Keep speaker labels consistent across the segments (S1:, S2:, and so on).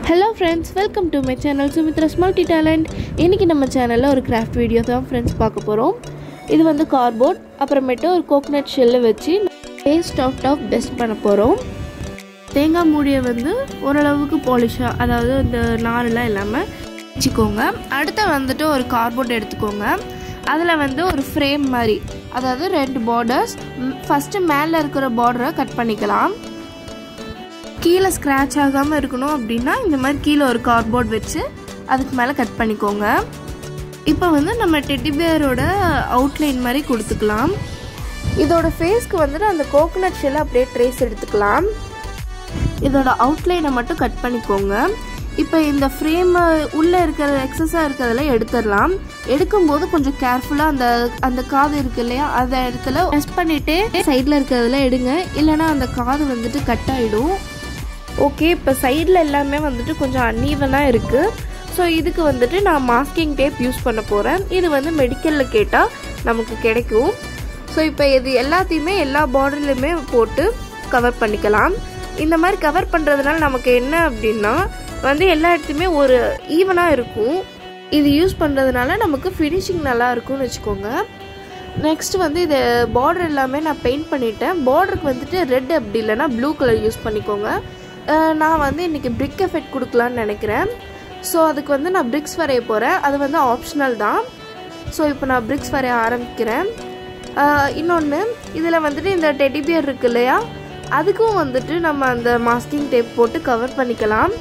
S1: hello friends welcome to my channel Sumithra's multi talent இன்றைக்கி நம்ம சேனலில் ஒரு கிராஃப்ட் வீடியோ தான் ஃப்ரெண்ட்ஸ் பார்க்க போகிறோம் இது வந்து கார்போர்ட் அப்புறமேட்டு ஒரு கோகனட் ஷெல்லை வச்சு பேஸ்ட் ஆஃப் டாப் பெஸ்ட் பண்ண போகிறோம் தேங்காய் மூடியை வந்து ஓரளவுக்கு பாலிஷாக அதாவது இந்த நாரெல்லாம் இல்லாமல் வச்சுக்கோங்க அடுத்து வந்துட்டு ஒரு கார்போர்ட் எடுத்துக்கோங்க அதில் வந்து ஒரு ஃப்ரேம் மாதிரி அதாவது ரெண்டு பார்டர்ஸ் ஃபஸ்ட்டு மேலே இருக்கிற பார்டரை கட் பண்ணிக்கலாம் கீழே ஸ்க்ராட்ச் ஆகாமல் இருக்கணும் அப்படின்னா இந்த மாதிரி கீழே ஒரு கார்ட்போர்ட் வச்சு அதுக்கு மேலே கட் பண்ணிக்கோங்க இப்போ வந்து நம்ம டெட்டி பியரோட அவுட்லைன் மாதிரி கொடுத்துக்கலாம் இதோட ஃபேஸ்க்கு வந்துட்டு அந்த கோகனட் ஷெல்லை அப்படியே ட்ரேஸ் எடுத்துக்கலாம் இதோட அவுட்லைனை மட்டும் கட் பண்ணிக்கோங்க இப்போ இந்த ஃப்ரேம் உள்ளே இருக்கிற எக்ஸஸாக இருக்கிறதெல்லாம் எடுத்துடலாம் எடுக்கும்போது கொஞ்சம் கேர்ஃபுல்லாக அந்த அந்த காது இருக்கு இல்லையா அந்த இடத்துல ப்ரெஸ் பண்ணிவிட்டு சைடில் இருக்கிறதெல்லாம் எடுங்க இல்லைனா அந்த காது வந்துட்டு கட் ஆகிடும் ஓகே இப்போ சைடில் எல்லாமே வந்துட்டு கொஞ்சம் அன்ஈவனாக இருக்குது ஸோ இதுக்கு வந்துட்டு நான் மாஸ்கிங் டேப் யூஸ் பண்ண போகிறேன் இது வந்து மெடிக்கலில் கேட்டால் நமக்கு கிடைக்கும் ஸோ இப்போ இது எல்லாத்தையுமே எல்லா பார்டர்லையுமே போட்டு கவர் பண்ணிக்கலாம் இந்த மாதிரி கவர் பண்ணுறதுனால நமக்கு என்ன அப்படின்னா வந்து எல்லா இடத்துலையுமே ஒரு ஈவனாக இருக்கும் இது யூஸ் பண்ணுறதுனால நமக்கு ஃபினிஷிங் நல்லா இருக்கும்னு வச்சுக்கோங்க நெக்ஸ்ட் வந்து இது பார்டர் எல்லாமே நான் பெயிண்ட் பண்ணிட்டேன் பார்டருக்கு வந்துட்டு ரெட் அப்படி இல்லைன்னா ப்ளூ கலர் யூஸ் பண்ணிக்கோங்க நான் வந்து இன்றைக்கி பிரிக் எஃபெக்ட் கொடுக்கலான்னு நினைக்கிறேன் ஸோ அதுக்கு வந்து நான் பிரிக்ஸ் வரைய போகிறேன் அது வந்து ஆப்ஷனல் தான் ஸோ இப்போ நான் பிரிக்ஸ் வரைய ஆரம்பிக்கிறேன் இன்னொன்று இதில் வந்துட்டு இந்த டெடிபியர் இருக்கு இல்லையா அதுக்கும் வந்துட்டு நம்ம அந்த மாஸ்கிங் டேப் போட்டு கவர் பண்ணிக்கலாம்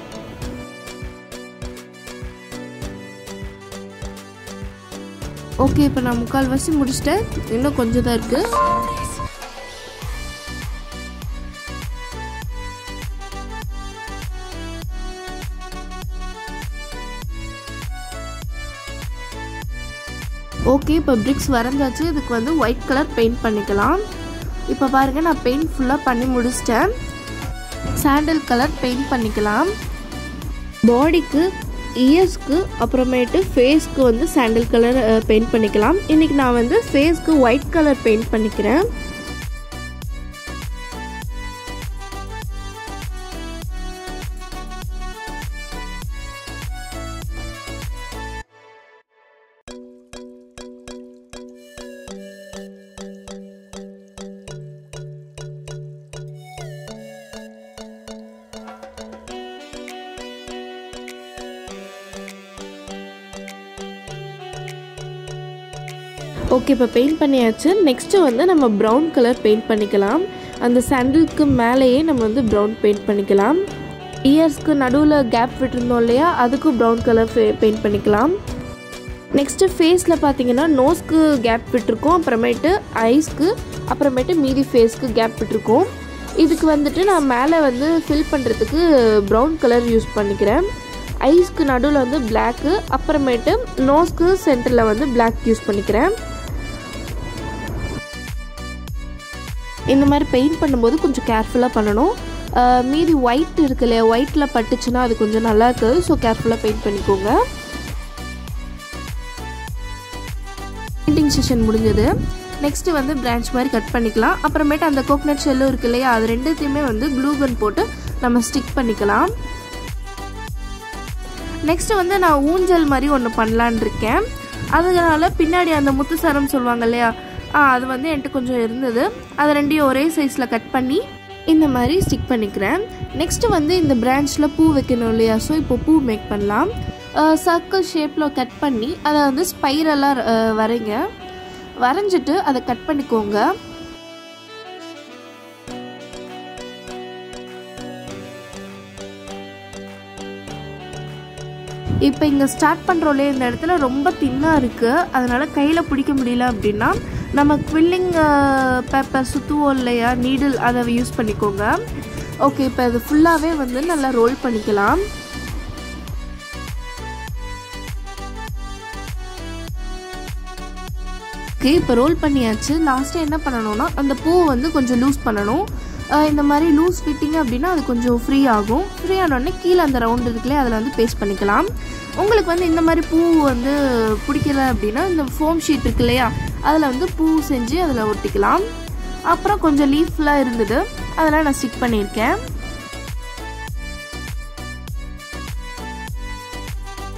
S1: ஓகே இப்போ நான் முக்கால்வாசி முடிச்சிட்டேன் இன்னும் கொஞ்சம் தான் இருக்குது ஓகே இப்போ பிரிக்ஸ் வரைஞ்சாச்சு இதுக்கு வந்து ஒயிட் கலர் பெயிண்ட் பண்ணிக்கலாம் இப்போ பாருங்கள் நான் பெயிண்ட் ஃபுல்லாக பண்ணி முடிச்சிட்டேன் சாண்டல் கலர் பெயிண்ட் பண்ணிக்கலாம் பாடிக்கு இயர்ஸ்க்கு அப்புறமேட்டு ஃபேஸ்க்கு வந்து சாண்டல் கலர் பெயிண்ட் பண்ணிக்கலாம் இன்றைக்கி நான் வந்து ஃபேஸ்க்கு ஒயிட் கலர் பெயிண்ட் பண்ணிக்கிறேன் ஓகே இப்போ பெயிண்ட் பண்ணியாச்சு நெக்ஸ்ட்டு வந்து நம்ம ப்ரௌன் கலர் பெயிண்ட் பண்ணிக்கலாம் அந்த சாண்டிலுக்கு மேலேயே நம்ம வந்து ப்ரௌன் பெயிண்ட் பண்ணிக்கலாம் இயர்ஸ்க்கு நடுவில் கேப் விட்டுருந்தோம் இல்லையா அதுக்கும் ப்ரௌன் கலர் பெயிண்ட் பண்ணிக்கலாம் நெக்ஸ்ட்டு ஃபேஸில் பார்த்தீங்கன்னா நோஸ்க்கு கேப் விட்டுருக்கோம் அப்புறமேட்டு ஐஸ்க்கு அப்புறமேட்டு மீதி ஃபேஸ்க்கு கேப் விட்டுருக்கோம் இதுக்கு வந்துட்டு நான் மேலே வந்து ஃபில் பண்ணுறதுக்கு ப்ரௌன் கலர் யூஸ் பண்ணிக்கிறேன் ஐஸ்க்கு நடுவில் வந்து பிளாக்கு அப்புறமேட்டு நோஸ்க்கு சென்டரில் வந்து பிளாக் யூஸ் பண்ணிக்கிறேன் இந்த மாதிரி பெயிண்ட் பண்ணும்போது கொஞ்சம் கேர்ஃபுல்லாக பண்ணணும் மீதி ஒயிட் இருக்கு இல்லையா ஒயிட்டில் பட்டுச்சுன்னா அது கொஞ்சம் நல்லா இருக்காது ஸோ கேர்ஃபுல்லாக பெயிண்ட் பண்ணிக்கோங்க பெயிண்டிங் செஷன் முடிஞ்சது நெக்ஸ்ட்டு வந்து பிரான்ச் மாதிரி கட் பண்ணிக்கலாம் அப்புறமேட்டு அந்த கோகனட் ஷெல்லும் இருக்கு இல்லையா அது ரெண்டுத்தையுமே வந்து க்ளூகன் போட்டு நம்ம ஸ்டிக் பண்ணிக்கலாம் நெக்ஸ்ட்டு வந்து நான் ஊஞ்சல் மாதிரி ஒன்று பண்ணலான் இருக்கேன் அதனால பின்னாடி அந்த முத்துசரம் சொல்லுவாங்க இல்லையா ஆ அது வந்து என்கிட்ட கொஞ்சம் இருந்தது அதை ரெண்டையும் ஒரே சைஸில் கட் பண்ணி இந்த மாதிரி ஸ்டிக் பண்ணிக்கிறேன் நெக்ஸ்ட்டு வந்து இந்த பிரான்ச்சில் பூ வைக்கணும் இல்லையா ஸோ இப்போ பூ மேக் பண்ணலாம் சர்க்கிள் ஷேப்பில் கட் பண்ணி அதை வந்து ஸ்பைரலாக வரைங்க வரைஞ்சிட்டு அதை கட் பண்ணிக்கோங்க இப்போ இங்கே ஸ்டார்ட் பண்ணுறோம்லே இந்த இடத்துல ரொம்ப தின்னாக இருக்குது அதனால் கையில் பிடிக்க முடியல அப்படின்னா நம்ம குவில்லிங் பேப்பர் சுற்றுவோம் இல்லையா நீடில் அதை யூஸ் பண்ணிக்கோங்க ஓகே இப்போ அது ஃபுல்லாகவே வந்து நல்லா ரோல் பண்ணிக்கலாம் ஓகே இப்போ ரோல் பண்ணியாச்சு லாஸ்ட்டாக என்ன பண்ணணும்னா அந்த பூவை வந்து கொஞ்சம் லூஸ் பண்ணணும் இந்த மாதிரி லூஸ் ஃபிட்டிங் அப்படின்னா அது கொஞ்சம் ஃப்ரீ ஆகும் ஃப்ரீ ஆனோடனே கீழே அந்த ரவுண்ட் இருக்குல்லையே அதில் வந்து பேஸ்ட் பண்ணிக்கலாம் உங்களுக்கு வந்து இந்த மாதிரி பூ வந்து பிடிக்கல அப்படின்னா இந்த ஃபோம் ஷீட் இருக்கு இல்லையா அதில் வந்து பூ செஞ்சு அதில் ஒட்டிக்கலாம் அப்புறம் கொஞ்சம் லீஃப்லாம் இருந்தது அதெல்லாம் நான் ஸ்டிக் பண்ணியிருக்கேன்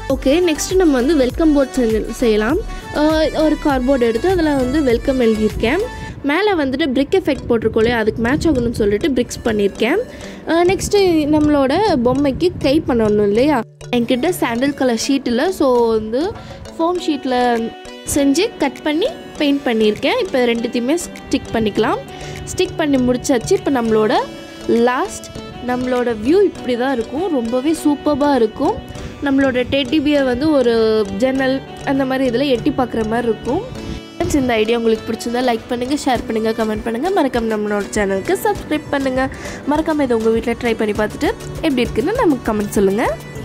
S1: ஓகே நெக்ஸ்ட் நம்ம வந்து வெல்கம் போர்ட் செஞ்சு செய்யலாம் அஹ் ஒரு கார்ட்போர்ட் எடுத்து அதில் வந்து வெல்கம் எழுதியிருக்கேன் மேலே வந்துட்டு பிரிக் எஃபெக்ட் போட்டிருக்கோம் இல்லையா அதுக்கு மேட்ச் ஆகணும்னு சொல்லிட்டு பிரிக்ஸ் பண்ணியிருக்கேன் நெக்ஸ்ட்டு நம்மளோட பொம்மைக்கு கை பண்ணணும் இல்லையா என்கிட்ட சாண்டில் கலர் ஷீட் இல்லை ஸோ வந்து ஃபோம் ஷீட்டில் செஞ்சு கட் பண்ணி பெயிண்ட் பண்ணியிருக்கேன் இப்போ ரெண்டுத்தையுமே ஸ்டிக் பண்ணிக்கலாம் ஸ்டிக் பண்ணி முடிச்சாச்சு இப்போ நம்மளோட லாஸ்ட் நம்மளோட வியூ இப்படி தான் இருக்கும் ரொம்பவே சூப்பராக இருக்கும் நம்மளோட டெட்டி பியர் வந்து ஒரு ஜன்னல் அந்த மாதிரி இதில் எட்டி பார்க்குற மாதிரி இருக்கும் Friends, இந்த ஐடியா உங்களுக்கு பிடிச்சிருந்தா லைக் பண்ணுங்கள் ஷேர் பண்ணுங்கள் கமெண்ட் பண்ணுங்கள் மறக்காம நம்மளோட சேனலுக்கு சப்ஸ்கிரைப் பண்ணுங்கள் மறக்காமல் இதை உங்கள் வீட்டில் ட்ரை பண்ணி பார்த்துட்டு எப்படி இருக்குன்னு நமக்கு கமெண்ட் சொல்லுங்கள்